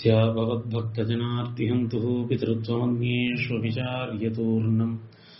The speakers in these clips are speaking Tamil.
तस्या भवद्भक्तजनार्तिहन्तुः पितृत्वमन्येष्वभिचार्यतूर्णम्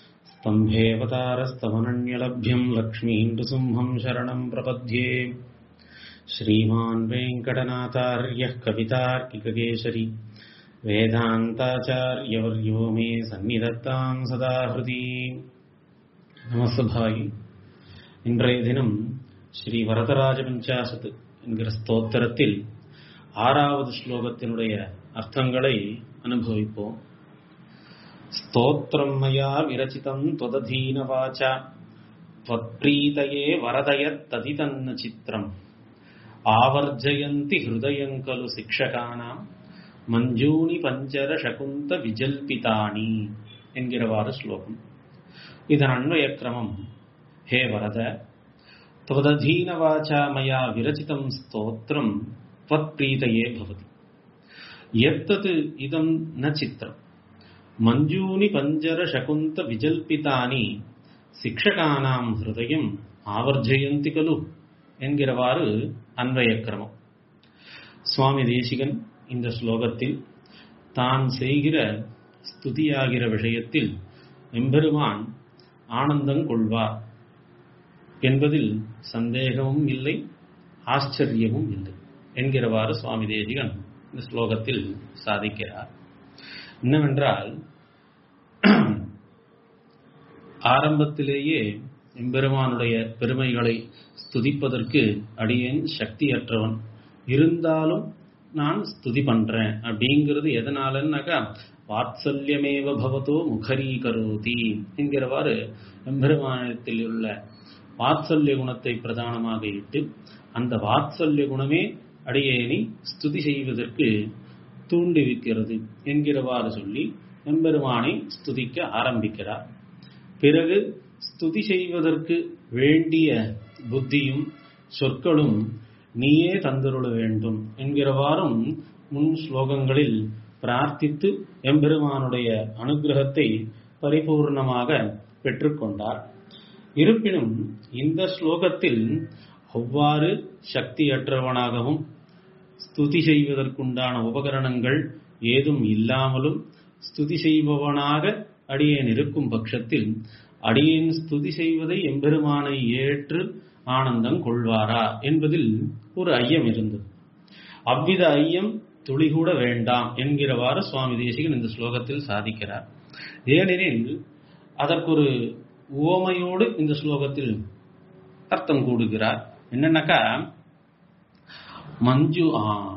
स्तम्भेऽवतारस्तवनन्यलभ्यम् लक्ष्मीम् नृसिंहम् शरणम् प्रपद्ये श्रीमान् वेङ्कटनाथार्यः कवितार्किककेशरी वेदान्ताचार्यवर्यो मे सन्निधत्ताम् सदा हृदि நமசபாயி இன்றைய தினம் ஸ்ரீ வரதராஜ பஞ்சாசத் என்கிற ஸ்தோத்திரத்தில் ஆறாவது ஸ்லோகத்தினுடைய அர்த்தங்களை அனுபவிப்போம் ஸ்தோத்திரம் மயா விரச்சிதம் தொததீன வாச்சா त्वत्प्रीतये वरदयत्तदितन्न चित्रम् आवर्जयन्ति हृदयम् खलु शिक्षकानाम् மஞ்சூனி பஞ்சர சகுந்த விஜல்பிதானி என்கிறவாறு ஸ்லோகம் இதன் அன்வய கிரமம் ஹே வரத त्वदधीन वाचा मया विरचितं स्तोत्रं त्वत्प्रीतये भवति यत्तत् इदं न चित्रम् मञ्जूनि पञ्जरशकुन्तविजल्पितानि சிக்ஷகானாம் ஹிருதயம் ஆவர்ஜயந்தி கலு என்கிறவாறு அன்வய கிரமம் சுவாமி தேசிகன் இந்த ஸ்லோகத்தில் தான் செய்கிற ஸ்துதியாகிற விஷயத்தில் எம்பெருமான் ஆனந்தம் கொள்வார் என்பதில் சந்தேகமும் இல்லை ஆச்சரியமும் இல்லை என்கிறவாறு சுவாமி தேசிகன் இந்த ஸ்லோகத்தில் சாதிக்கிறார் என்னவென்றால் ஆரம்பத்திலேயே எம்பெருமானுடைய பெருமைகளை ஸ்துதிப்பதற்கு அடியேன் சக்தியற்றவன் இருந்தாலும் நான் ஸ்துதி பண்றேன் அப்படிங்கிறது எதனாலன்னாக்கா வாத்சல்யமேவ பவதோ முகரீ கரோதி என்கிறவாறு எம்பெருமானத்தில் உள்ள வாத்சல்ய குணத்தை பிரதானமாக இட்டு அந்த வாத்சல்ய குணமே அடியேனை ஸ்துதி செய்வதற்கு தூண்டுவிக்கிறது என்கிறவாறு சொல்லி எம்பெருமானை ஸ்துதிக்க ஆரம்பிக்கிறார் பிறகு ஸ்துதி செய்வதற்கு வேண்டிய புத்தியும் சொற்களும் நீயே தந்தருள வேண்டும் என்கிறவாறும் முன் ஸ்லோகங்களில் பிரார்த்தித்து எம்பெருமானுடைய அனுகிரகத்தை பரிபூர்ணமாக பெற்றுக்கொண்டார் இருப்பினும் இந்த ஸ்லோகத்தில் அவ்வாறு சக்தியற்றவனாகவும் ஸ்துதி செய்வதற்குண்டான உபகரணங்கள் ஏதும் இல்லாமலும் ஸ்துதி செய்பவனாக அடியேன் இருக்கும் பட்சத்தில் அடியேன் ஸ்துதி செய்வதை எம்பெருமானை ஏற்று ஆனந்தம் கொள்வாரா என்பதில் ஒரு ஐயம் இருந்தது அவ்வித ஐயம் துளிகூட வேண்டாம் என்கிறவாறு சுவாமி தேசிகன் இந்த ஸ்லோகத்தில் சாதிக்கிறார் ஏனெனில் அதற்கொரு உவமையோடு இந்த ஸ்லோகத்தில் அர்த்தம் கூடுகிறார் என்னன்னாக்கா மஞ்சு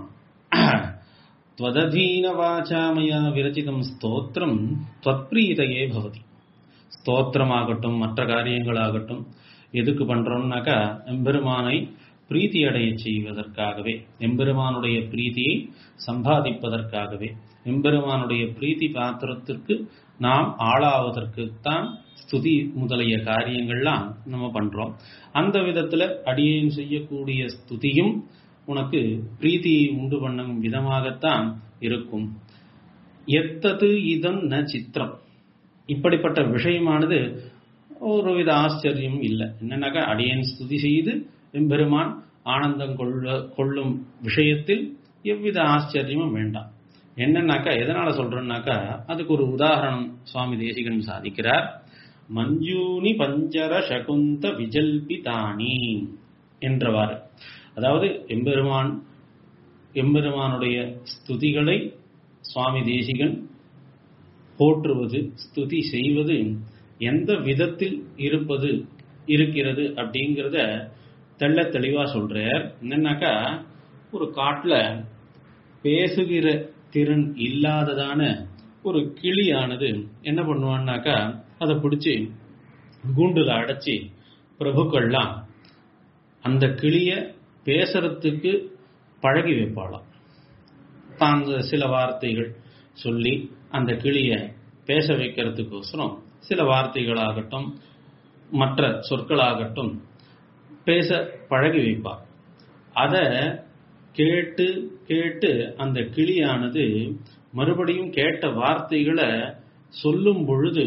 त्वदधीन वाचा मया விரச்சிதம் ஸ்தோத்திரம் त्वत्प्रीतये பவதி ஸ்தோத்திரமாகட்டும் மற்ற காரியங்களாகட்டும் எதுக்கு பண்றோம்னாக்கா எம்பெருமானை பிரீத்தி அடைய செய்வதற்காகவே எம்பெருமானுடைய பிரீத்தியை சம்பாதிப்பதற்காகவே எம்பெருமானுடைய பிரீத்தி பாத்திரத்திற்கு நாம் ஆளாவதற்குத்தான் ஸ்துதி முதலிய காரியங்கள்லாம் நம்ம பண்றோம் அந்த விதத்துல அடியேன் செய்யக்கூடிய ஸ்துதியும் உனக்கு பிரீத்தியை உண்டு பண்ணும் விதமாகத்தான் இருக்கும் எத்தது இதம் ந சித்திரம் இப்படிப்பட்ட விஷயமானது ஒருவித ஆச்சரியம் இல்லை என்னன்னாக்கா அடியேன் ஸ்துதி செய்து எம்பெருமான் ஆனந்தம் கொள்ள கொள்ளும் விஷயத்தில் எவ்வித ஆச்சரியமும் வேண்டாம் என்னன்னாக்கா எதனால சொல்றேன்னாக்கா அதுக்கு ஒரு உதாரணம் சுவாமி தேசிகன் சாதிக்கிறார் மஞ்சூனி பஞ்சர சகுந்த விஜல்பிதானி என்றவாறு அதாவது எம்பெருமான் எம்பெருமானுடைய ஸ்துதிகளை சுவாமி தேசிகன் போற்றுவது ஸ்துதி செய்வது எந்த விதத்தில் இருப்பது இருக்கிறது அப்படிங்கிறத தெள்ள தெளிவா சொல்றார் என்னன்னாக்கா ஒரு காட்டுல பேசுகிற திறன் இல்லாததான ஒரு கிளியானது என்ன பண்ணுவான்னாக்கா அதை பிடிச்சி கூண்டுல அடைச்சி பிரபுக்கள்லாம் அந்த கிளிய பேசுறதுக்கு பழகி வைப்பாளாம் தான் சில வார்த்தைகள் சொல்லி அந்த கிளிய பேச வைக்கிறதுக்கோசரம் சில வார்த்தைகளாகட்டும் மற்ற சொற்களாகட்டும் பேச பழகி வைப்பார் அதை கேட்டு கேட்டு அந்த கிளியானது மறுபடியும் கேட்ட வார்த்தைகளை சொல்லும் பொழுது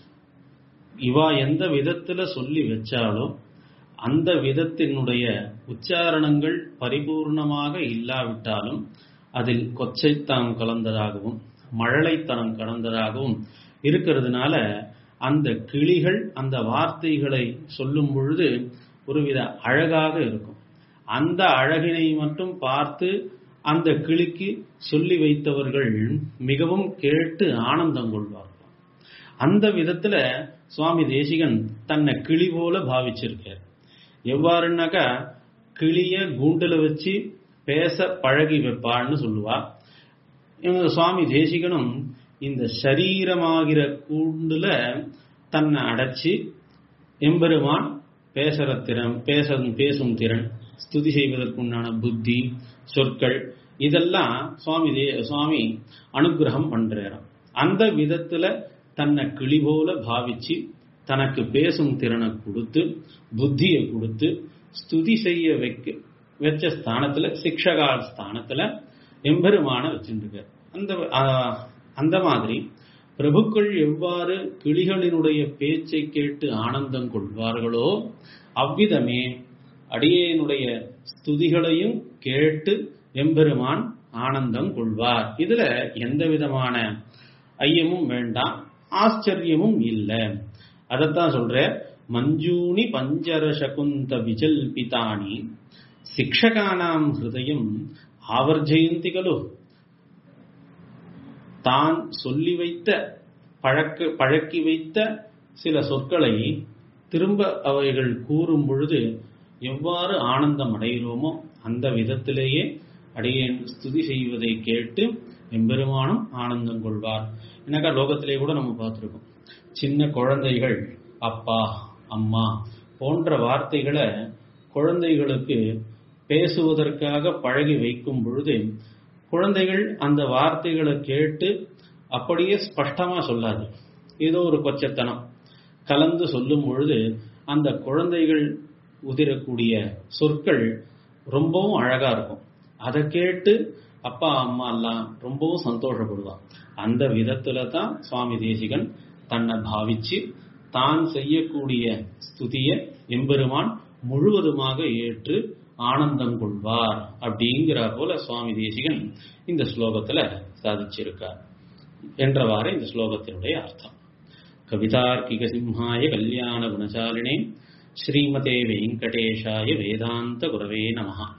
இவா எந்த விதத்துல சொல்லி வச்சாலும் அந்த விதத்தினுடைய உச்சாரணங்கள் பரிபூர்ணமாக இல்லாவிட்டாலும் அதில் கொச்சைத்தனம் கலந்ததாகவும் மழலைத்தனம் கலந்ததாகவும் இருக்கிறதுனால அந்த கிளிகள் அந்த வார்த்தைகளை சொல்லும் பொழுது ஒருவித அழகாக இருக்கும் அந்த அழகினை மட்டும் பார்த்து அந்த கிளிக்கு சொல்லி வைத்தவர்கள் மிகவும் கேட்டு ஆனந்தம் கொள்வார்கள் அந்த விதத்துல சுவாமி தேசிகன் தன்னை கிளி போல பாவிச்சிருக்கார் எவ்வாறுனாக்கா கிளிய கூண்டுல வச்சு பேச பழகி வைப்பான்னு சொல்லுவா இவங்க சுவாமி தேசிகனும் இந்த சரீரமாகிற கூண்டுல தன்னை அடைச்சி எம்பெருமான் பேசுற திறன் பேச பேசும் திறன் ஸ்துதி செய்வதற்குண்டான புத்தி சொற்கள் இதெல்லாம் சுவாமி தே சுவாமி அனுகிரகம் பண்றாராம் அந்த விதத்துல தன்னை கிளி போல பாவிச்சு தனக்கு பேசும் திறனை கொடுத்து புத்தியை கொடுத்து ஸ்துதி செய்ய வைக்க வச்ச ஸ்தானத்துல சிக்ஷகா ஸ்தானத்துல எம்பெருமான வச்சுருக்கார் அந்த அந்த மாதிரி பிரபுக்கள் எவ்வாறு கிளிகளினுடைய பேச்சை கேட்டு ஆனந்தம் கொள்வார்களோ அவ்விதமே அடியேனுடைய ஸ்துதிகளையும் கேட்டு எம்பெருமான் ஆனந்தம் கொள்வார் இதுல எந்த விதமான ஐயமும் வேண்டாம் ஆச்சரியமும் இல்லை அதத்தான் சொல்ற மஞ்சூனி பஞ்சர சகுந்த விஜல்பிதானி சிக்ஷகானாம் ஹிருதயம் ஆவர்ஜயந்தி கலு தான் சொல்லி வைத்த பழக்க பழக்கி வைத்த சில சொற்களை திரும்ப அவைகள் கூறும் பொழுது எவ்வாறு ஆனந்தம் அடைகிறோமோ அந்த விதத்திலேயே அடியேன் ஸ்துதி செய்வதை கேட்டு எம்பெருமானும் ஆனந்தம் கொள்வார் என்னக்கா லோகத்திலே கூட நம்ம பார்த்துருக்கோம் சின்ன குழந்தைகள் அப்பா அம்மா போன்ற வார்த்தைகளை குழந்தைகளுக்கு பேசுவதற்காக பழகி வைக்கும் பொழுது குழந்தைகள் அந்த வார்த்தைகளை கேட்டு அப்படியே ஸ்பஷ்டமா சொல்லாது ஏதோ ஒரு கொச்சத்தனம் கலந்து சொல்லும் பொழுது அந்த குழந்தைகள் உதிரக்கூடிய சொற்கள் ரொம்பவும் அழகா இருக்கும் அதை கேட்டு அப்பா அம்மா எல்லாம் ரொம்பவும் சந்தோஷப்படுவான் அந்த விதத்துல தான் சுவாமி தேசிகன் தன்னை பாவிச்சு தான் செய்யக்கூடிய ஸ்துதிய எம்பெருமான் முழுவதுமாக ஏற்று ஆனந்தம் கொள்வார் அப்படிங்கிற போல சுவாமி தேசிகன் இந்த ஸ்லோகத்துல சாதிச்சிருக்கார் என்றவாறு இந்த ஸ்லோகத்தினுடைய அர்த்தம் கவிதார்க்கிக சிம்ஹாய கல்யாண குணசாலினே ஸ்ரீமதே வெங்கடேஷாய வேதாந்த குரவே நமஹா